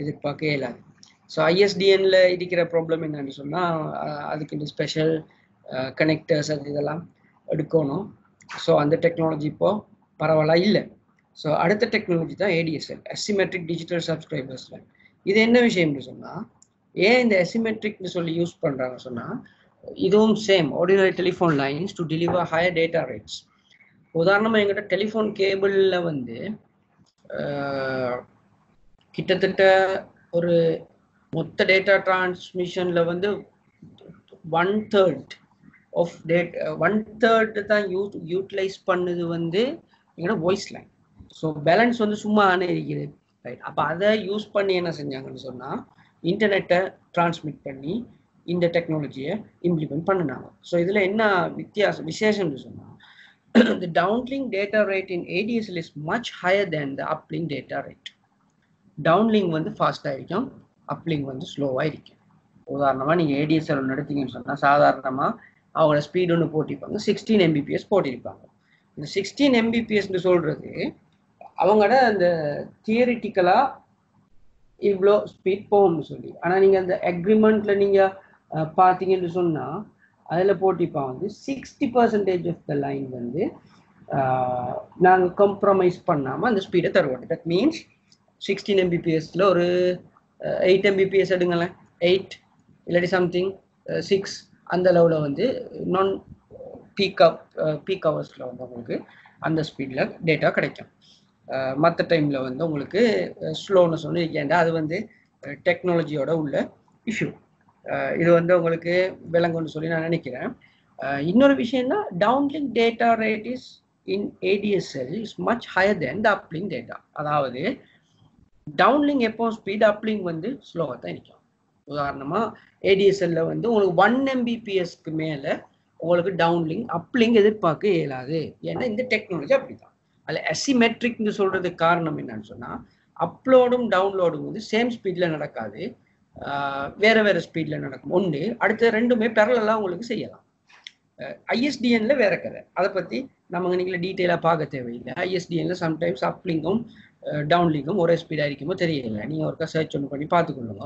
எதிர்பார்க்க இயலாது ஸோ ஐஎஸ்டிஎன்ல இருக்கிற ப்ராப்ளம் என்னன்னு சொன்னால் அதுக்கு ஸ்பெஷல் கனெக்டர்ஸ் அது இதெல்லாம் எடுக்கணும் ஸோ அந்த டெக்னாலஜி இப்போ பரவாயில்ல இல்லை ஸோ அடுத்த டெக்னாலஜி தான் ஏடிஎஸ்எல் அசிமெட்ரிக் டிஜிட்டல் சப்ஸ்கிரைபர்ஸில் இது என்ன விஷயம்னு சொன்னால் ஏன் இந்த அசிமெட்ரிக்னு சொல்லி யூஸ் பண்ணுறாங்க சொன்னால் இதுவும் same ordinary telephone lines to deliver higher data rates உதாரணமாக எங்கிட்ட டெலிஃபோன் கேபிளில் வந்து அஹ், கிட்டத்தட்ட ஒரு மொத்த டேட்டா டிரான்ஸ்மிஷனில் வந்து one third of data one third தான் யூ யூட்டிலைஸ் பண்ணுது வந்து எங்களோட வாய்ஸ் லைன் ஸோ பேலன்ஸ் வந்து சும்மா ஆனே இருக்குது ரைட் அப்போ அதை யூஸ் பண்ணி என்ன செஞ்சாங்கன்னு சொன்னால் இன்டர்நெட்டை டிரான்ஸ்மிட் பண்ணி இந்த டெக்னாலஜியை இம்ப்ளிமெண்ட் பண்ணினாங்க ஸோ இதில் என்ன வித்தியாசம் விசேஷம்னு சொன்னால் the downlink data rate in ADSL is much higher than the uplink data rate. downlink வந்து ஃபாஸ்ட்டாக இருக்கும் அப்லிங்க் வந்து ஸ்லோவாக இருக்கும் உதாரணமாக நீங்கள் ஏடிஎஸ்எல் ஒன்று எடுத்தீங்கன்னு சொன்னால் சாதாரணமாக அவங்களோட ஸ்பீடு ஒன்று போட்டிருப்பாங்க சிக்ஸ்டீன் எம்பிபிஎஸ் போட்டிருப்பாங்க இந்த சிக்ஸ்டீன் எம்பிபிஎஸ்னு சொல்கிறது அவங்களோட அந்த தியரிட்டிக்கலாக இவ்வளோ ஸ்பீட் போகும்னு சொல்லி ஆனால் நீங்கள் அந்த அக்ரிமெண்ட்டில் நீங்கள் பார்த்தீங்கன்னு சொன்னால் அதில் போட்டிருப்பாங்க வந்து sixty percentage of the line வந்து நாங்கள் காம்ப்ரமைஸ் பண்ணாமல் அந்த ஸ்பீடை தருவோம் தட் மீன்ஸ் சிக்ஸ்டீன் எம்பிபிஎஸ்ல ஒரு எயிட் எம்பிபிஎஸ் எடுங்களேன் எயிட் இல்லாட்டி சம்திங் சிக்ஸ் அந்த லெவலில் வந்து நான் பீக் அப் பீக் ஹவர்ஸில் வந்து உங்களுக்கு அந்த ஸ்பீடில் டேட்டா கிடைக்கும் மற்ற டைமில் வந்து உங்களுக்கு ஸ்லோன்னு சொல்லி ஏன்டா அது வந்து டெக்னாலஜியோட உள்ள இஷ்யூ இது வந்து உங்களுக்கு விளங்கும்னு சொல்லி நான் நினைக்கிறேன் அஹ் இன்னொரு விஷயம்னா downlink data rate is in ADSL is much higher than the uplink data அதாவது டவுன்லிங் எப்போ ஸ்பீட் அப்லிங் வந்து ஸ்லோவாக தான் இருக்கும் உதாரணமாக ஏடிஎஸ்எல்ல வந்து உங்களுக்கு ஒன் எம்பிபிஎஸ்க்கு மேலே உங்களுக்கு டவுன்லிங் அப்லிங் எதிர்பார்க்க இயலாது ஏன்னா இந்த டெக்னாலஜி அப்படி தான் அதில் அசிமெட்ரிக்னு சொல்கிறதுக்கு காரணம் என்னன்னு சொன்னால் அப்லோடும் டவுன்லோடும் வந்து சேம் ஸ்பீடில் நடக்காது ஆஹ் வேற வேற ஸ்பீடில் நடக்கும் ஒன்று அடுத்த ரெண்டுமே பேரலாக உங்களுக்கு செய்யலாம் ஐஎஸ்டிஎன்ல வேற கதை அதை பற்றி நம்ம நீங்கள டீட்டெயிலாக பார்க்க தேவையில்லை ஐஎஸ்டிஎன்ல சம்டைம்ஸ் அப்லிங்கும் டவுன்லிங்கும் ஒரே ஸ்பீடாக இருக்குமோ தெரியல நீங்கள் ஒருக்கா சர்ச் ஒன்று பண்ணி பார்த்துக்கொள்ளுங்க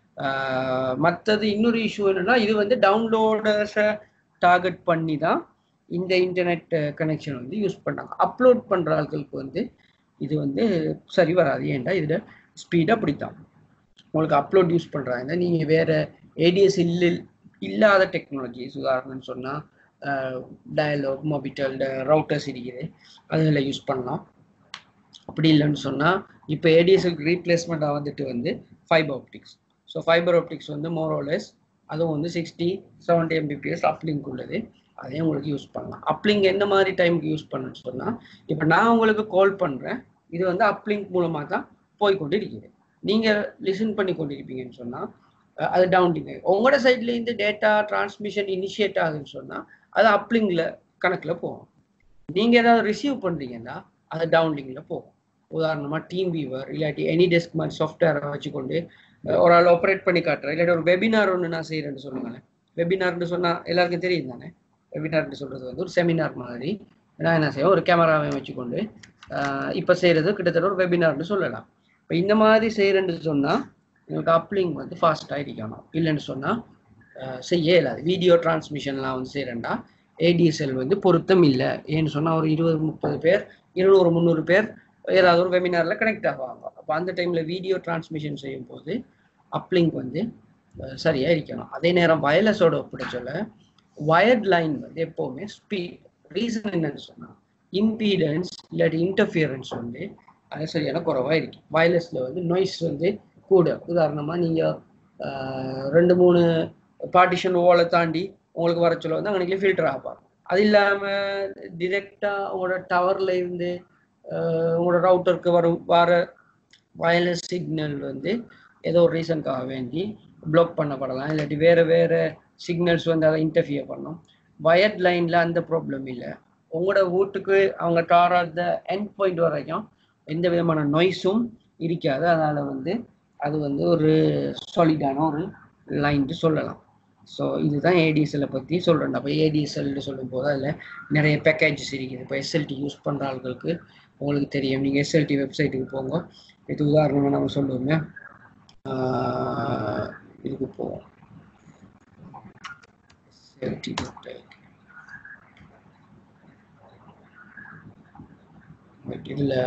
மற்றது இன்னொரு இஷ்யூ என்னன்னா இது வந்து டவுன்லோடர்ஸை டார்கெட் பண்ணி தான் இந்த இன்டர்நெட் கனெக்ஷன் வந்து யூஸ் பண்ணாங்க அப்லோட் பண்ணுற ஆட்களுக்கு வந்து இது வந்து சரி வராது ஏன்டா இதில் ஸ்பீட் அப்படித்தான் உங்களுக்கு அப்லோட் யூஸ் பண்ணுறாங்க நீங்கள் வேற ஏடிஎஸ் இல்ல இல்லாத டெக்னாலஜிஸ் உதாரணம்னு சொன்னால் டயலாக் மொபிட்டல் ரவுட்டர்ஸ் இருக்குது அதில் யூஸ் பண்ணலாம் அப்படி இல்லைன்னு சொன்னால் இப்போ ஏடிஎஸ்எல் ரீப்ளேஸ்மெண்ட்டாக வந்துட்டு வந்து fibre optics so fibre optics வந்து மோரோலெஸ் அதுவும் வந்து சிக்ஸ்டி செவன்டி எம்பிபிஎஸ் அப்லிங்க் உள்ளது அதையும் உங்களுக்கு யூஸ் பண்ணலாம் அப்லிங்க் எந்த மாதிரி டைமுக்கு யூஸ் பண்ணணும்னு சொன்னால் இப்போ நான் உங்களுக்கு கால் பண்ணுறேன் இது வந்து அப்லிங்க் மூலமாக தான் போய் கொண்டு இருக்குது நீங்கள் லிசன் பண்ணி கொண்டிருப்பீங்கன்னு சொன்னால் அது டவுன்லிங் உங்களோட சைட்ல இருந்து டேட்டா டிரான்ஸ்மிஷன் இனிஷியேட் ஆகுதுன்னு சொன்னால் அது அப்லிங்கில் கணக்கில் போகும் நீங்கள் ஏதாவது ரிசீவ் பண்ணுறீங்கன்னா அது டவுன்லிங்கில் போகும் உதாரணமாக டீம் வீவர் இல்லாட்டி எனி டெஸ்க் மாதிரி சாஃப்ட்வேரை வச்சுக்கொண்டு ஒரு ஆள் ஆப்ரேட் பண்ணி காட்டுறேன் இல்லாட்டி ஒரு வெபினார் ஒன்று நான் செய்கிறேன்னு சொல்லுங்களேன் வெபினார்னு சொன்னால் எல்லாருக்கும் தெரியும் தானே வெபினார்னு சொல்கிறது வந்து ஒரு செமினார் மாதிரி நான் என்ன செய்வேன் ஒரு கேமராவை வச்சுக்கொண்டு இப்போ செய்கிறது கிட்டத்தட்ட ஒரு வெபினார்னு சொல்லலாம் இப்போ இந்த மாதிரி செய்கிறேன்னு சொன்னால் உங்களுக்கு அப்லிங் வந்து ஃபாஸ்ட்டாக இருக்கணும் இல்லைன்னு சொன்னால் செய்ய இயலாது வீடியோ டிரான்ஸ்மிஷன்லாம் வந்து செய்கிறேன்டா ஏடிஎஸ்எல் வந்து பொருத்தம் இல்லை ஏன்னு சொன்னால் ஒரு இருபது முப்பது பேர் இருநூறு முந்நூறு பேர் ஏதாவது ஒரு வெபினாரில் கனெக்ட் ஆகுவாங்க அப்போ அந்த டைமில் வீடியோ டிரான்ஸ்மிஷன் செய்யும் போது அப்லிங்க் வந்து சரியாக இருக்கணும் அதே நேரம் வயர்லெஸோட ஒப்பிட சொல்ல வயர்ட் லைன் வந்து எப்போவுமே ஸ்பீட் ரீசன் என்னன்னு சொன்னால் இம்பீடன்ஸ் இல்லாட்டி இன்டர்ஃபியரன்ஸ் வந்து அது சரியான குறைவாக இருக்கு வயர்லெஸில் வந்து நொய்ஸ் வந்து கூட உதாரணமாக நீங்கள் ரெண்டு மூணு பார்ட்டிஷன் ஓலை தாண்டி உங்களுக்கு வர சொல்ல வந்து அங்கே ஃபில்டர் ஆப்பாங்க அது இல்லாமல் டிரெக்டாக உங்களோட டவரில் இருந்து உங்களோட ரவுட்டருக்கு வரும் வர வயர்லெஸ் சிக்னல் வந்து ஏதோ ஒரு ரீசனுக்காக வேண்டி பிளாக் பண்ணப்படலாம் இல்லாட்டி வேறு வேறு சிக்னல்ஸ் வந்து அதை இன்டர்ஃபியர் பண்ணும் வயர்ட் லைனில் அந்த ப்ராப்ளம் இல்லை உங்களோட வீட்டுக்கு அவங்க டாராத எண்ட் பாயிண்ட் வரைக்கும் எந்த விதமான நொய்ஸும் இருக்காது அதனால் வந்து அது வந்து ஒரு சாலிடான ஒரு லைன்ட்டு சொல்லலாம் ஸோ இதுதான் ஏடிஎஸ்எல்லை பற்றி சொல்கிறேன் அப்போ ஏடிஎஸ்எல்னு சொல்லும்போது அதில் நிறைய பேக்கேஜஸ் இருக்குது இப்போ எஸ்எல்டி யூஸ் பண்ணுற ஆட்களுக்கு உங்களுக்கு தெரியும் நீங்கள் எஸ்எல்டி வெப்சைட்டுக்கு போங்க இது உதாரணமாக நம்ம சொல்லுவோமே ஆஹ் இதுக்கு போவோம் சேஃப்டி பட் இல்லை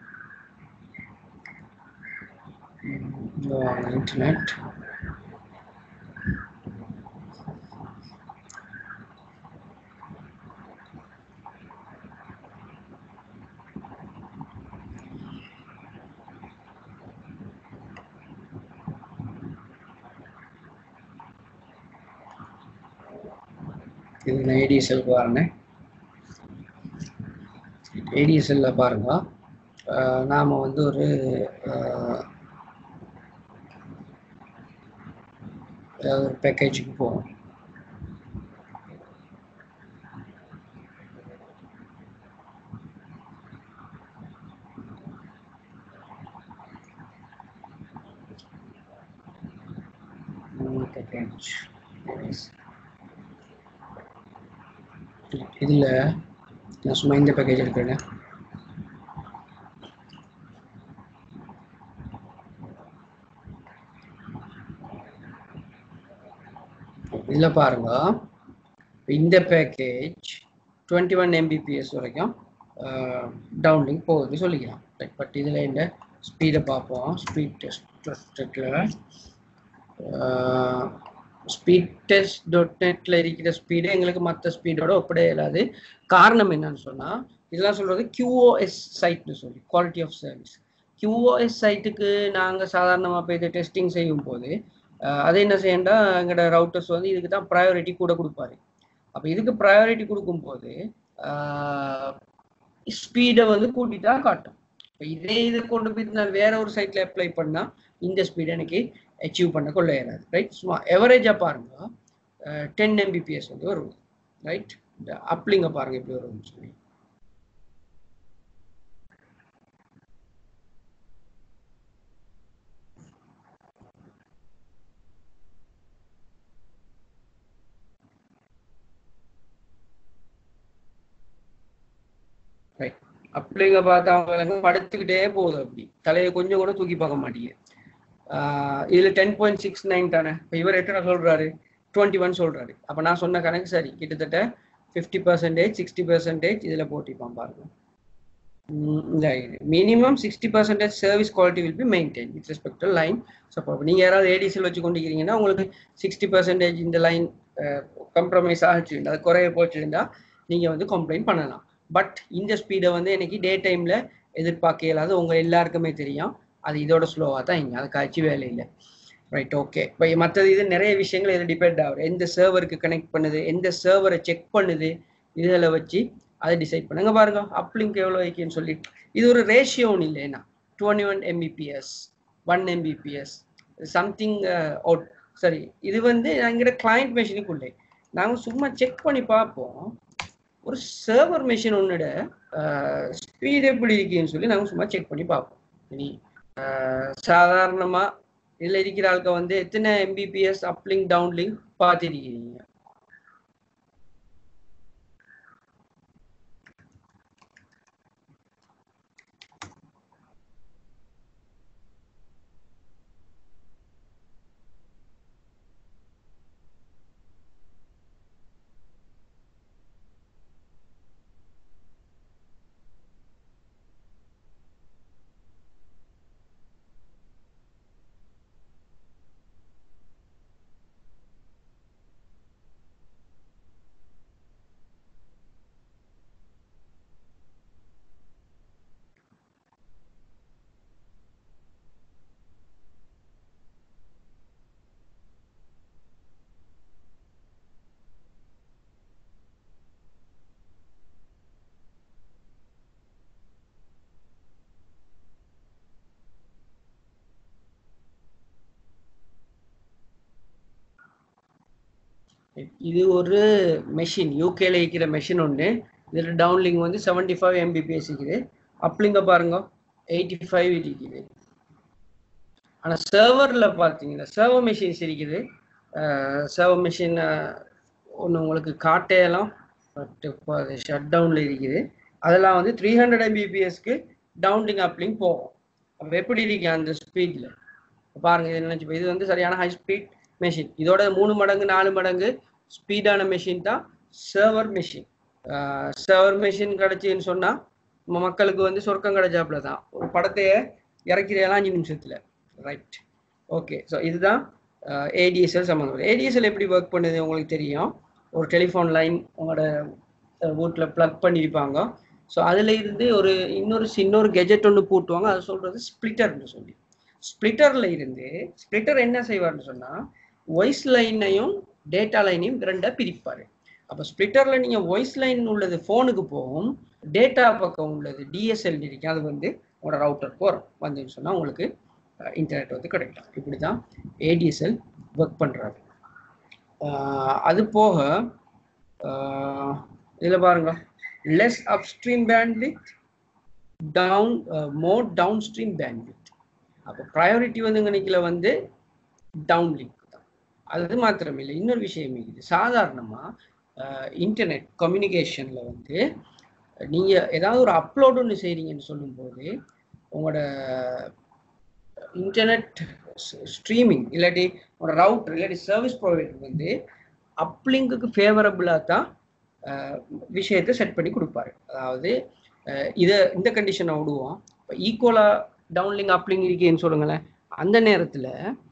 இன்டர்நெட் இது நான் ஏடிஎஸ்எல் பாருங்க ஏடிஎஸ்எல்ல பாருங்க அஹ் நாம வந்து ஒரு அஹ், ஏதாவது ஒரு பேக்கேஜுக்கு போவோம் பேக்கேஜ் இதில் நான் சும்மா இந்த பேக்கேஜ் எடுக்கிறேன் இதில் பாருங்க இந்த பேக்கேஜ் டுவெண்ட்டி ஒன் எம்பிபிஎஸ் வரைக்கும் டவுன்லிங் போகுது சொல்லிக்கலாம் பட் இதில் இந்த ஸ்பீடை பார்ப்போம் ஸ்பீட் டெஸ்ட் டெஸ்ட்டில் ஸ்பீட் டெஸ்ட் டாட் நெட்டில் இருக்கிற ஸ்பீடு எங்களுக்கு மற்ற ஸ்பீடோட ஒப்பிட இயலாது காரணம் என்னன்னு சொன்னால் இதெல்லாம் சொல்கிறது QoS சைட்னு சொல்லி குவாலிட்டி ஆஃப் சர்வீஸ் QoS சைட்டுக்கு நாங்கள் சாதாரணமாக போய் இதை டெஸ்டிங் செய்யும் போது அஹ், அதை என்ன செய்யண்டா எங்களோட ரவுட்டர்ஸ் வந்து இதுக்கு தான் ப்ரையாரிட்டி கூட கொடுப்பாரு அப்போ இதுக்கு ப்ரையாரிட்டி கொடுக்கும்போது ஸ்பீடை வந்து கூட்டிட்டு தான் காட்டும் இப்போ இதே இதை கொண்டு போய் நான் வேற ஒரு சைட்டில் அப்ளை பண்ணால் இந்த ஸ்பீட் எனக்கு அச்சீவ் பண்ண கொள்ள இயலாது ரைட் சும்மா எவரேஜாக பாருங்க டென் எம்பிபிஎஸ் வந்து வரும் ரைட் இந்த அப்ளிங்க பாருங்க எப்படி வரும்னு சொல்லி ரைட் அப்படிங்க பார்த்தா அவங்களுக்கு படுத்துக்கிட்டே போகுது அப்படி தலையை கொஞ்சம் கூட தூக்கி பார்க்க மாட்டீங்க ஆஹ் இதுல டென் பாயிண்ட் சிக்ஸ் நைன் தானே இப்போ இவர் எத்தனை சொல்றாரு டுவெண்ட்டி ஒன் சொல்றாரு அப்போ நான் சொன்ன கணக்கு சரி கிட்டத்தட்ட ஃபிஃப்டி பர்சன்டேஜ் சிக்ஸ்டி பர்சன்டேஜ் இதில் போட்டிப்பான் பாருங்க minimum sixty percentage service quality will be maintain with respect to line so இப்போ நீங்கள் யாராவது ஏடிசியில் வச்சு கொண்டிருக்கிறீங்கன்னா உங்களுக்கு சிக்ஸ்டி பர்சன்டேஜ் இந்த லைன் கம்ப்ரமைஸ் ஆகிச்சுருந்தா அது குறைய போச்சுருந்தா நீங்கள் வந்து கம்ப்ளைண்ட் பண்ணலாம் பட் இந்த ஸ்பீடை வந்து எனக்கு டே டைமில் எதிர்பார்க்க இயலாது உங்கள் எல்லாருக்குமே தெரியும் அது இதோட ஸ்லோவாக தான் இங்கே அதுக்காச்சு வேலை இல்லை ரைட் ஓகே இப்போ மற்றது இது நிறைய விஷயங்கள் இதில் டிபெண்ட் ஆகுது எந்த சர்வருக்கு கனெக்ட் பண்ணுது எந்த சர்வரை செக் பண்ணுது இதில் வச்சு அதை டிசைட் பண்ணுங்க பாருங்க அப்லிங்க் எவ்வளோ வைக்குன்னு சொல்லி இது ஒரு ரேஷியோன்னு இல்லைன்னா twenty one MBPS one MBPS something out சரி இது வந்து எங்கிட்ட கிளைண்ட் மெஷினுக்குள்ளே நாங்கள் சும்மா செக் பண்ணி பார்ப்போம் ஒரு சர்வர் மெஷின் ஒன்னோட ஸ்பீட் எப்படி இருக்குன்னு சொல்லி நாங்கள் சும்மா செக் பண்ணி பார்ப்போம் இனி சாதாரணமாக இதில் இருக்கிற ஆளுக்க வந்து எத்தனை எம்பிபிஎஸ் அப்லிங்க் டவுன்லிங்க் பார்த்துருக்கிறீங்க இது ஒரு மெஷின் யூகேல இருக்கிற மெஷின் ஒன்று இதில் டவுன்லிங் வந்து செவன்டி ஃபைவ் எம்பிபிஎஸ் இருக்குது அப்லிங்க பாருங்க எயிட்டி ஃபைவ் இருக்குது ஆனால் சர்வரில் பார்த்தீங்கன்னா சர்வர் மெஷின்ஸ் இருக்குது சர்வர் மெஷின் ஒன்று உங்களுக்கு காட்டையெல்லாம் பட் இப்போ அது ஷட் டவுனில் இருக்குது அதெல்லாம் வந்து த்ரீ ஹண்ட்ரட் எம்பிபிஎஸ்க்கு டவுன்லிங் அப்லிங் போகும் அப்போ எப்படி இருக்கு அந்த ஸ்பீடில் பாருங்க இது நினைச்சு இது வந்து சரியான ஹை ஸ்பீட் மெஷின் இதோட மூணு மடங்கு நாலு மடங்கு ஸ்பீடான மெஷின் தான் சர்வர் மெஷின் சர்வர் மெஷின் கிடைச்சின்னு சொன்னா நம்ம மக்களுக்கு வந்து சொர்க்கம் கிடைச்சாப்புல தான் ஒரு படத்தையே இறக்கிறேலாம் அஞ்சு நிமிஷத்துல ரைட் ஓகே ஸோ இதுதான் ஏடிஎஸ்எல் சம்மந்தம் ஏடிஎஸ்எல் எப்படி ஒர்க் பண்ணுது உங்களுக்கு தெரியும் ஒரு டெலிஃபோன் லைன் உங்களோட வீட்டில் ப்ளக் பண்ணியிருப்பாங்க ஸோ அதில் இருந்து ஒரு இன்னொரு இன்னொரு கெஜெட் ஒன்று பூட்டுவாங்க அதை சொல்கிறது ஸ்ப்ளிட்டர்னு சொல்லி ஸ்ப்ளிட்டரில் இருந்து ஸ்ப்ளிட்டர் என்ன செய்வார்னு சொன்னால் வாய்ஸ் லைனையும் டேட்டா லைனையும் ரெண்டாக பிரிப்பார் அப்போ ஸ்ப்ளிட்டரில் நீங்கள் வாய்ஸ் லைன் உள்ளது ஃபோனுக்கு போகும் டேட்டா பக்கம் உள்ளது டிஎஸ்எல் இருக்கு அது வந்து உங்களோட ரவுட்டருக்கு வரும் வந்துன்னு சொன்னால் உங்களுக்கு இன்டர்நெட் வந்து கிடைக்கும் இப்படி தான் ஏடிஎஸ்எல் ஒர்க் பண்ணுறாரு அது போக இதில் பாருங்க less upstream bandwidth down more downstream bandwidth அப்போ ப்ரையாரிட்டி வந்து நினைக்கல வந்து டவுன் லிங்க் தான் அது மாத்திரம் இல்லை இன்னொரு விஷயம் இருக்குது சாதாரணமாக இன்டர்நெட் கம்யூனிகேஷனில் வந்து நீங்கள் ஏதாவது ஒரு அப்லோட் ஒன்று செய்கிறீங்கன்னு சொல்லும்போது உங்களோட இன்டர்நெட் ஸ்ட்ரீமிங் இல்லாட்டி ஒரு ரவுட்டர் இல்லாட்டி சர்வீஸ் ப்ரொவைடர் வந்து அப்லிங்குக்கு ஃபேவரபுளாக தான் விஷயத்தை செட் பண்ணி கொடுப்பாரு அதாவது இதை இந்த கண்டிஷனை விடுவோம் இப்போ ஈக்குவலாக டவுன்லிங் அப்லிங் இருக்கேன்னு சொல்லுங்களேன் அந்த நேரத்தில்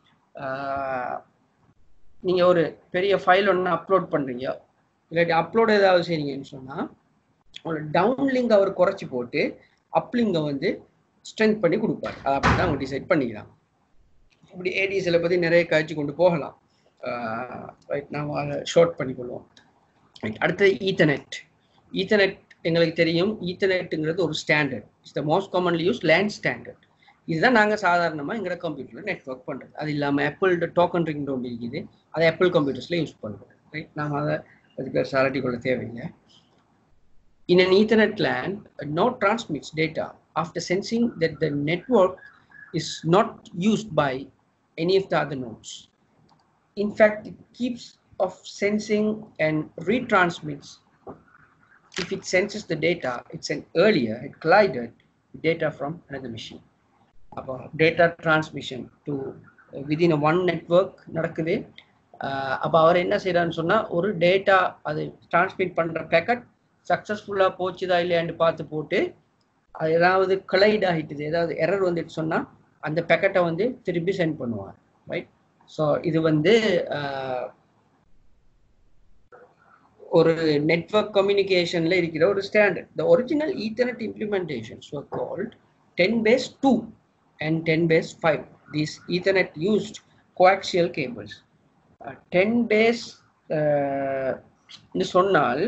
நீங்கள் ஒரு பெரிய ஃபைல் ஒன்று அப்லோட் பண்ணுறீங்க இல்லாட்டி அப்லோட் ஏதாவது செய்றீங்கன்னு சொன்னால் உங்களோட டவுன்லிங்க் அவர் குறைச்சி போட்டு அப்லிங்கை வந்து ஸ்ட்ரென்த் பண்ணி கொடுப்பார் அதை அப்படி தான் அவங்க டிசைட் பண்ணிக்கலாம் இப்படி ஏடிஎஸ்எல் பற்றி நிறைய காய்ச்சி கொண்டு போகலாம் ரைட் நாம் அதை ஷார்ட் பண்ணிக்கொள்வோம் ரைட் அடுத்தது ஈத்தர்நெட் ஈத்தர்நெட் எங்களுக்கு தெரியும் ஈத்தர்நெட்டுங்கிறது ஒரு standard it's the most commonly use LAN standard இதுதான் நாங்கள் சாதாரணமாக எங்களோட கம்ப்யூட்டரில் நெட்ஒர்க் பண்ணுறது அது இல்லாமல் ஆப்பிள் டோக்கன் ரிங் டோன் இருக்குது அதை ஆப்பிள் கம்ப்யூட்டர்ஸில் யூஸ் பண்ணுறோம் ரைட் நாம் அதை அதுக்கு சாரட்டி கொள்ள தேவையில்லை In an Ethernet LAN, a node transmits data after sensing that the network is not used by any of the other nodes. In fact, it keeps of sensing and retransmits. If it senses the data it sent earlier, it collided data from another machine. About data transmission to uh, within a one network நடக்குது அப்போ அவர் என்ன செய்யறாருன்னு சொன்னால் ஒரு data அது transmit பண்ணுற packet சக்ஸஸ்ஃபுல்லாக போச்சுதா இல்லையான்னு பார்த்து போட்டு அது ஏதாவது கொலைட் ஆகிட்டுது ஏதாவது எரர் வந்துட்டு சொன்னால் அந்த பேக்கெட்டை வந்து திருப்பி சென்ட் பண்ணுவார் ரைட் ஸோ இது வந்து ஒரு நெட்ஒர்க் கம்யூனிகேஷனில் இருக்கிற ஒரு standard the original Ethernet implementations were called ten base two and ten base five these Ethernet used coaxial cables ten base சொன்னால்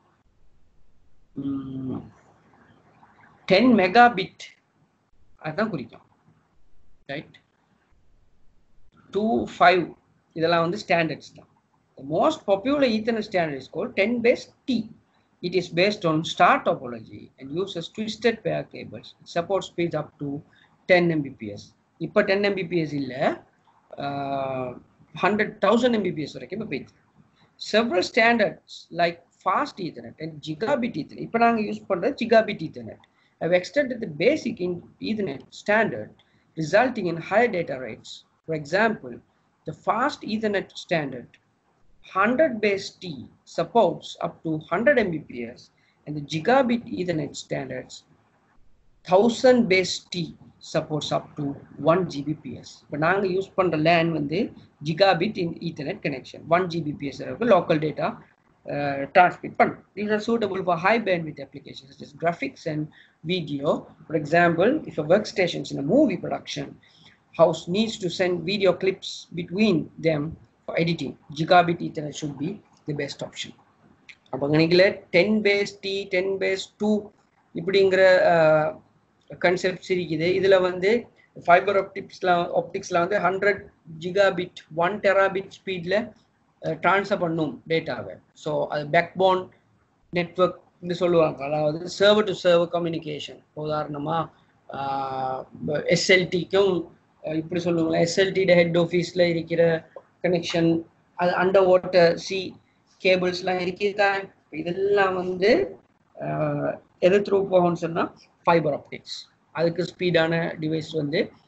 டென் மெகாபிட் அதுதான் குறிக்கும் ரைட் டூ ஃபைவ் இதெல்லாம் வந்து ஸ்டாண்டர்ட்ஸ் தான் The most popular Ethernet standard is called 10 base T. It is based on star topology and uses twisted pair cables. It supports speeds up to 10 Mbps. இப்போ 10 Mbps இல்லை hundred thousand MBBS வரைக்கும் இப்போ போயிடுது several standards like fast Ethernet and gigabit Ethernet. இப்போ நாங்கள் use பண்ணுறது gigabit Ethernet. Have extended the basic in Ethernet standard, resulting in higher data rates. For example, the fast Ethernet standard 100 base T supports up to 100 Mbps, and the gigabit Ethernet standards 1000 base T supports up to 1 Gbps. இப்போ நாங்கள் use பண்ணுற LAN வந்து gigabit in Ethernet connection one GBPS அளவுக்கு local data transmit பண்ணும் these are suitable for high bandwidth applications such as graphics and video for example if a workstation is in a movie production house needs to send video clips between them for editing gigabit ethernet should be the best option அப்போ கணக்கில் ten base T ten base two இப்படிங்கிற concepts இருக்குது இதில் வந்து fibre ஆப்டிக்ஸ்லாம் ஆப்டிக்ஸில் வந்து hundred gigabit one terabit ஸ்பீடில் ட்ரான்ஸ்ஃபர் பண்ணும் டேட்டாவை ஸோ அது பேக்போன் நெட்ஒர்க்னு சொல்லுவாங்க அதாவது சர்வர் டு சர்வர் கம்யூனிகேஷன் உதாரணமாக எஸ்எல்டிக்கும் இப்படி சொல்லுவாங்களா எஸ்எல்டியோட ஹெட் ஆஃபீஸில் இருக்கிற கனெக்ஷன் அது அண்டர் வாட்டர் சி கேபிள்ஸ்லாம் இருக்குதான் இதெல்லாம் வந்து எது த்ரூ போகும்னு சொன்னால் ஃபைபர் ஆப்டிக்ஸ் அதுக்கு ஸ்பீடான டிவைஸ் வந்து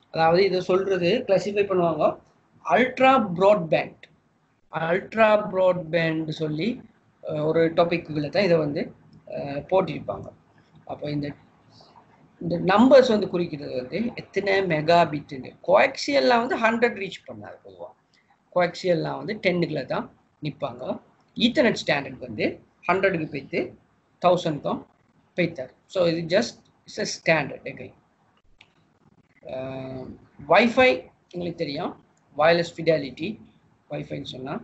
அதாவது இதை சொல்றது கிளாசிஃபை பண்ணுவாங்க அல்ட்ரா ப்ராட்பேண்ட் அல்ட்ரா ப்ராட்பேண்ட் சொல்லி அஹ், ஒரு டாபிக்குள்ள தான் இதை வந்து அஹ், போட்டிருப்பாங்க அப்போ இந்த இந்த நம்பர்ஸ் வந்து குறிக்கிறது வந்து எத்தனை மெகா பிட்டுன்னு கோஆக்சியல்லாம் வந்து ஹண்ட்ரட் ரீச் பண்ணாது பொதுவாக கோஆக்சியல்லாம் வந்து டென்னுக்குள்ள தான் நிற்பாங்க ஈத்தர்நெட் ஸ்டாண்டர்ட் வந்து ஹண்ட்ரடுக்கு போய்த்து தௌசண்ட்க்கும் போய்த்தார் ஸோ இது ஜஸ்ட் இட்ஸ் அ ஸ்டாண்டர்ட் எகை வைஃபை உங்களுக்கு தெரியும் வயர்லெஸ் ஃபிடாலிட்டி வைஃபைன்னு சொன்னால்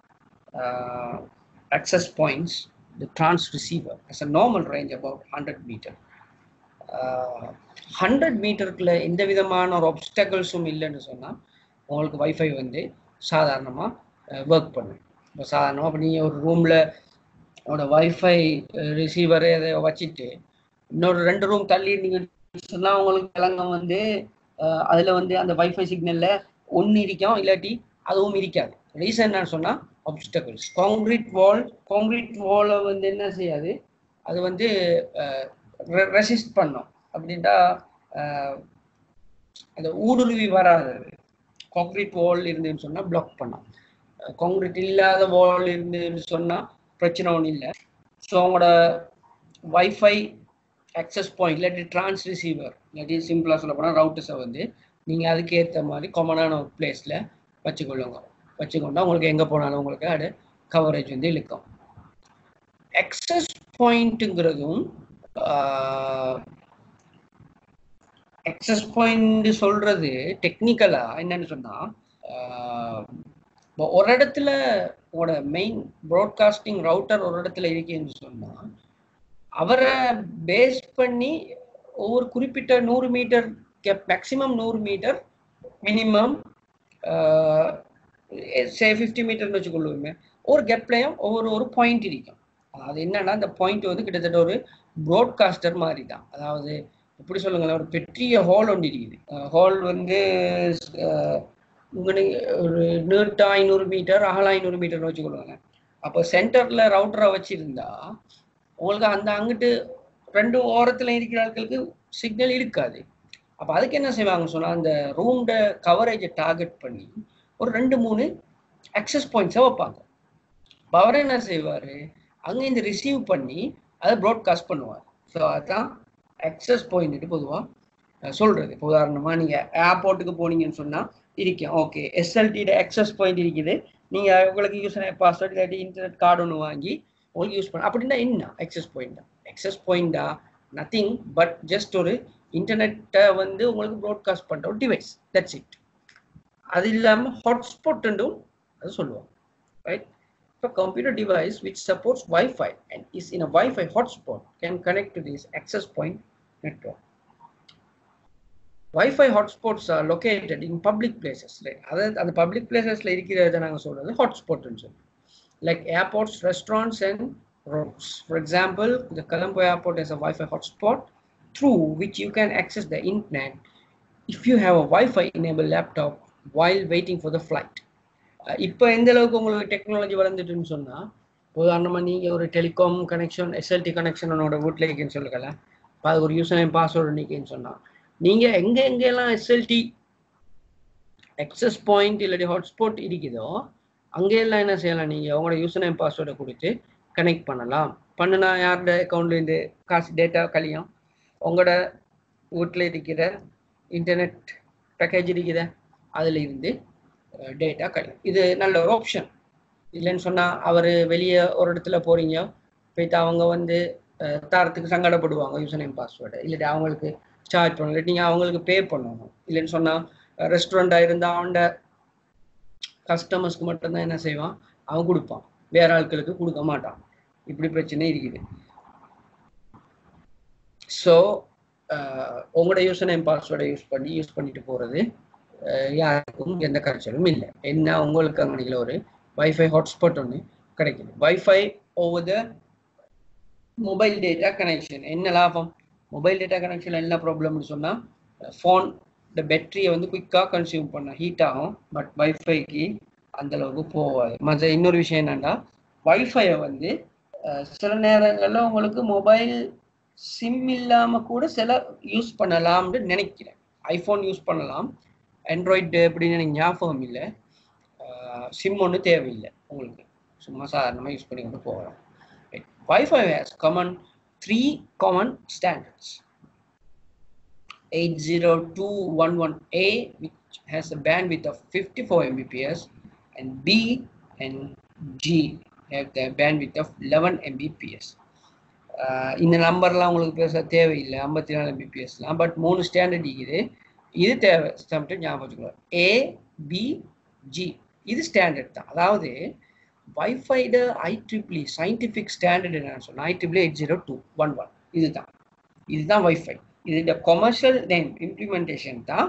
access points the trans receiver has a normal range about 100 meter hundred மீட்டருக்குள்ள எந்த விதமான ஒரு ஒப்ஸ்டக்கிள்ஸும் இல்லைன்னு சொன்னால் உங்களுக்கு வைஃபை வந்து சாதாரணமாக ஒர்க் பண்ணும் இப்போ சாதாரணமாக இப்போ நீங்கள் ஒரு ரூமில் உங்களோட வைஃபை ரிசீவரை அதை வச்சுட்டு இன்னொரு ரெண்டு ரூம் தள்ளி நீங்கள் சொன்னால் உங்களுக்கு விலங்க வந்து அதில் வந்து அந்த வைஃபை சிக்னலில் ஒன்று இருக்கும் இல்லாட்டி அதுவும் இருக்காது ரீசன் என்னன்னு சொன்னால் obstacles காங்கிரீட் வால் காங்கிரீட் வாலை வந்து என்ன செய்யாது அது வந்து ரெசிஸ்ட் பண்ணும் அப்படின்ட்டா அஹ், அந்த ஊடுருவி வராது காங்கிரீட் வால் இருந்துன்னு சொன்னா பிளாக் பண்ணும் காங்கிரீட் இல்லாத வால் இருந்துன்னு சொன்னா பிரச்சனை ஒன்றும் இல்லை ஸோ அவங்களோட வைஃபை அக்சஸ் பாயிண்ட் இல்லாட்டி ட்ரான்ஸ் ரிசீவர் இல்லாட்டி சிம்பிளாக சொல்ல போனால் ரவுட்டர்ஸை வந்து நீங்கள் அதுக்கு ஏற்ற மாதிரி காமனான ஒரு பிளேஸில் வச்சுக்கொள்ளுங்க வச்சுக்கொண்டா உங்களுக்கு எங்கே போனாலும் உங்களுக்கு அது கவரேஜ் வந்து இழுக்கும் எக்ஸஸ் பாயிண்ட்டுங்கிறதும் எக்ஸஸ் பாயிண்ட் சொல்றது டெக்னிக்கலா என்னன்னு சொன்னா ஆஹ், இப்போ ஒரு இடத்துல உங்களோட மெயின் ப்ராட்காஸ்டிங் ரவுட்டர் ஒரு இடத்துல இருக்கேன்னு சொன்னா அவரை பேஸ் பண்ணி ஒவ்வொரு குறிப்பிட்ட நூறு மீட்டர் மேக்சிமம் நூறு மீட்டர் மினிமம் சே ஃபிஃப்டி மீட்டர்னு வச்சுக்கொள்ளுவோமே ஒரு கெப்லையும் ஒவ்வொரு ஒரு பாயிண்ட் இருக்கும் அது என்னன்னா அந்த பாயிண்ட் வந்து கிட்டத்தட்ட ஒரு ப்ராட்காஸ்டர் மாதிரி தான் அதாவது எப்படி சொல்லுங்களேன் ஒரு பெரிய ஹால் ஒன்று இருக்குது ஹால் வந்து அஹ், உங்களுக்கு ஒரு நீட்டா ஐநூறு மீட்டர் அகலம் ஐநூறு மீட்டர் வச்சுக்கொள்வாங்க அப்போ சென்டர்ல ரவுட்டரை வச்சிருந்தா உங்களுக்கு அந்த அங்கிட்டு ரெண்டு ஓரத்துல இருக்கிற ஆட்களுக்கு சிக்னல் இருக்காது அப்போ அதுக்கு என்ன செய்வாங்க சொன்னா அந்த ரூம்ட கவரேஜை டார்கெட் பண்ணி ஒரு ரெண்டு மூணு அக்சஸ் பாயிண்ட்ஸை வைப்பாங்க அப்ப அவர் என்ன செய்வார் அங்கேருந்து ரிசீவ் பண்ணி அதை ப்ராட்காஸ்ட் பண்ணுவார் ஸோ அதுதான் அக்சஸ் பாயிண்ட் பொதுவாக சொல்றது இப்போ உதாரணமாக நீங்கள் ஏர்போர்ட்டுக்கு போனீங்கன்னு சொன்னால் இருக்கும் ஓகே எஸ்எல்டியோட அக்சஸ் பாயிண்ட் இருக்குது நீங்கள் உங்களுக்கு யூஸ் பாஸ்வேர்ட் இல்லாட்டி இன்டர்நெட் கார்டு ஒன்று வாங்கி உங்களுக்கு யூஸ் பண்ண அப்படின்னா என்ன அக்சஸ் பாயிண்டா அக்சஸ் பாயிண்டா நத்திங் பட் ஜஸ்ட் ஒரு இன்டர்நெட்டை வந்து உங்களுக்கு ப்ராட்காஸ்ட் பண்ணுற ஒரு டிவைஸ் தட்ஸ் இட் அது இல்லாமல் ஹாட்ஸ்பாட்டும் அது சொல்லுவோம் right So computer device which supports Wi-Fi and is in a Wi-Fi hotspot can connect to this access point network. Wi-Fi hotspots are located in public places. Right? அதாவது அந்த public placesல இருக்கிறத நாங்க சொல்றது hotspot சொல்லி like airports, restaurants and roads. For example, the Colombo airport has a Wi-Fi hotspot through which you can access the internet if you have a Wi-Fi enabled laptop while waiting for the flight. அஹ் இப்போ எந்த அளவுக்கு உங்களுக்கு technology வளர்ந்துட்டுன்னு சொன்னா உதாரணமா நீங்க ஒரு telecom connection SLT connection உன்னோட வீட்டில் இருக்குன்னு சொல்லுக்கல இப்போ அது ஒரு யூசர் நேம் பாஸ்வேர்டு நீக்கேன்னு சொன்னா நீங்க எங்க எங்கெல்லாம் எஸ்எல்டி எக்ஸஸ் பாயிண்ட் இல்லாட்டி ஹாட்ஸ்பாட் இருக்குதோ அங்கெல்லாம் என்ன செய்யலாம் நீங்க உங்களோட யூசர் நேம் பாஸ்வேர்டை கொடுத்து கனெக்ட் பண்ணலாம் பண்ணுனா யாரோட அக்கௌண்ட்லேருந்து காசு டேட்டா கழியும் உங்களோட வீட்டில் இருக்கிற இன்டர்நெட் பேக்கேஜ் இருக்குத அதுல இருந்து டேட்டா கிடைக்கும் இது நல்ல ஒரு ஆப்ஷன் இல்லைன்னு சொன்னால் அவர் வெளியே ஒரு இடத்துல போறீங்க போயிட்டு அவங்க வந்து அஹ், தரத்துக்கு சங்கடப்படுவாங்க யூசர் நேம் பாஸ்வேர்டு இல்லாட்டி அவங்களுக்கு சார்ஜ் பண்ணணும் இல்லாட்டி நீங்கள் அவங்களுக்கு பே பண்ணணும் இல்லைன்னு சொன்னால் ரெஸ்டாரண்ட்டாக இருந்தால் அவன்ட கஸ்டமர்ஸ்க்கு மட்டும்தான் என்ன செய்வான் அவன் கொடுப்பான் வேற ஆட்களுக்கு கொடுக்க மாட்டான் இப்படி பிரச்சனை இருக்குது ஸோ உங்களோட யூசர் நேம் பாஸ்வேர்டை யூஸ் பண்ணி யூஸ் பண்ணிட்டு போகிறது யாருக்கும் எந்த கரைச்சலும் இல்லை என்ன உங்களுக்கு அங்கே ஒரு வைஃபை ஹாட்ஸ்பாட் ஒன்று கிடைக்குது WiFi over the mobile data connection என்ன லாபம் மொபைல் டேட்டா கனெக்ஷன் என்ன ப்ராப்ளம்னு சொன்னால் ஃபோன் இந்த பேட்டரியை வந்து குயிக்காக கன்சியூம் பண்ண ஹீட் ஆகும் பட் வைஃபைக்கு அந்த அளவுக்கு போகாது மற்ற இன்னொரு விஷயம் என்னன்னா வைஃபையை வந்து அஹ், சில நேரங்களில் உங்களுக்கு மொபைல் சிம் இல்லாமல் கூட சில யூஸ் பண்ணலாம்னு நினைக்கிறேன் ஐஃபோன் யூஸ் பண்ணலாம் ஆண்ட்ராய்டு எப்படின்னு எனக்கு ஞாபகம் இல்லை சிம் ஒன்றும் தேவையில்லை உங்களுக்கு சும்மா சாதாரணமாக யூஸ் பண்ணி கொண்டு போகலாம் WiFi has common three common standards 802.11a which has a bandwidth of 54 mbps and b and g have the bandwidth of 11 mbps ah இந்த நம்பர்லாம் உங்களுக்கு பெருசாக தேவையில்லை ஐம்பத்தி நாலு எம்பிபிஎஸ்லாம் பட் மூணு ஸ்டாண்டர்ட் இருக்குது இது தேவை சம்டைம் ஞாபகம் வச்சுக்கலாம் ஏ பி ஜி இது ஸ்டாண்டர்ட் தான் அதாவது வைஃபைடு ஐ ட்ரிப்ளி சயின்டிஃபிக் ஸ்டாண்டர்ட் என்னன்னு சொன்னால் I triple eight zero two one one இதுதான் இதுதான் வைஃபை இதோட கொமர்ஷியல் நேம் இம்ப்ளிமெண்டேஷன் தான்